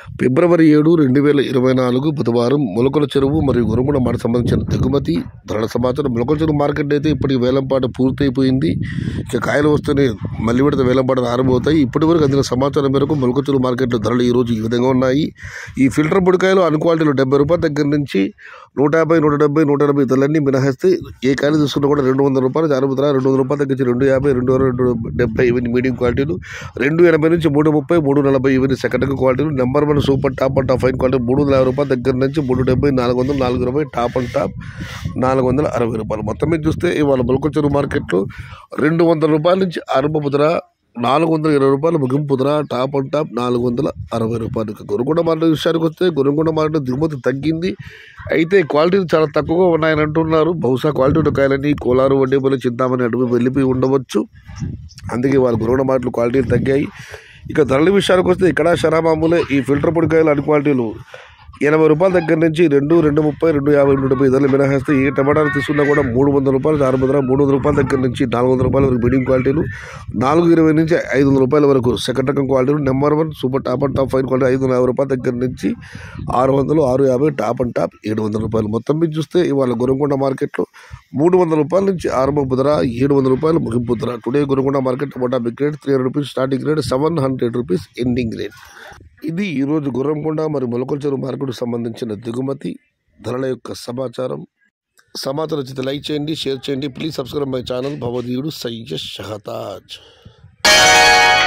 ఫిబ్రవరి ఏడు రెండు వేల ఇరవై నాలుగు బుధవారం మొలకల చెరువు మరియు గురుగుండ మాట సంబంధించిన దిగుమతి ధరల సమాచారం మొలకల చెరువు మార్కెట్ అయితే ఇప్పటికి వేలంపాట పూర్తయిపోయింది ఇక కాయలు వస్తేనే మళ్ళీ విడత వేలంపాటలు ఆరంభమవుతాయి ఇప్పటి వరకు అందిన సమాచారం మేరకు మొలకల చెరువు మార్కెట్లో ధరలు ఈ రోజు ఈ విధంగా ఉన్నాయి ఈ ఫిల్టర్ బుడికాయలు అన్ క్వాలిటీలు డెబ్బై రూపాయల దగ్గర నుంచి నూట యాభై నూట డెబ్బై నూట ఎనభై ధరలన్నీ మినహాయిస్తే ఏ కాయలు తీసుకున్నా కూడా రెండు వందల రూపాయలు ఆరంభ ధర రెండు వందల రూపాయల దగ్గర నుంచి రెండు యాభై రెండు వందల రెండు డెబ్బై ఇవన్నీ మీడియం క్వాలిటీలు రెండు ఎనభై నుంచి మూడు ముప్పై మూడు నలభై ఇవన్నీ సెకండ్ క్వాలిటీలు number one super top and top fine quality మూడు వందల యాభై రూపాయల దగ్గర నుంచి మూడు డెబ్బై నాలుగు వందల నాలుగు ఇరవై టాప్ అండ్ టాప్ నాలుగు వందల అరవై రూపాయలు మొత్తం మీద చూస్తే ఇవాళ బుల్కొ చెరువు మార్కెట్లో రెండు వందల రూపాయల నుంచి ఆరంభపు ధర నాలుగు వందల ఇరవై రూపాయలు ముగింపు ధర టాప్ అండ్ టాప్ నాలుగు వందల అరవై రూపాయలు ఇక గురుగుండ మార్కెట్ విషయానికి వస్తే గురుగుండ మార్కెట్ దిగుమతి తగ్గింది అయితే క్వాలిటీలు చాలా తక్కువగా ఉన్నాయని అంటున్నారు బహుశా క్వాలిటీ ఉన్న కాయలని కోలారు వడ్డేపల్లి చింతామణి అటువైపు వెళ్ళిపోయి ఉండవచ్చు అందుకే వాళ్ళ గురుగుండ మార్కెట్లు క్వాలిటీలు తగ్గాయి ఇక ధరల విషయానికి వస్తే ఇక్కడ శరామామూలే ఈ ఫిల్టర్ పొడికాయలు అన్ని క్వాలిటీలు ఎనభై రూపాయల దగ్గర నుంచి రెండు రెండు ముప్పై రెండు యాభై రెండు డెబ్బై ధరలు మినహాయిస్తే ఏ టమాటాలు తీసుకున్నా కూడా మూడు వందల రూపాయలు ఆరు వందల మూడు వందల రూపాయల దగ్గర నుంచి నాలుగు వందల రూపాయల వరకు మీడియం క్వాలిటీలు నాలుగు ఇరవై నుంచి ఐదు వందల రూపాయల వరకు సెకండ్ రకం క్వాలిటీలు number one super top and top fine quality ఐదు వందల యాభై రూపాయల దగ్గర నుంచి ఆరు వందలు ఆరు యాభై టాప్ అండ్ టాప్ ఏడు వందల రూపాయలు మొత్తం మీద చూస్తే ఇవాళ గురంకొండ మార్కెట్లో మూడు వందల రూపాయల నుంచి ఆరంభపు ధర ఏడు వందల రూపాయలు ముగింపు ధర today Gurramkonda market tomato big rate three hundred rupees starting rate seven hundred rupees ending rate ఇది ఈరోజు గుర్రంకొండ మరియు మొలకల చెరువు మార్కెట్కు సంబంధించిన దిగుమతి ధరల యొక్క సమాచారం సమాచారం వచ్చితే లైక్ చేయండి షేర్ చేయండి ప్లీజ్ సబ్స్క్రైబ్ మై ఛానల్ భవదీయుడు సయ్య షహతాజ్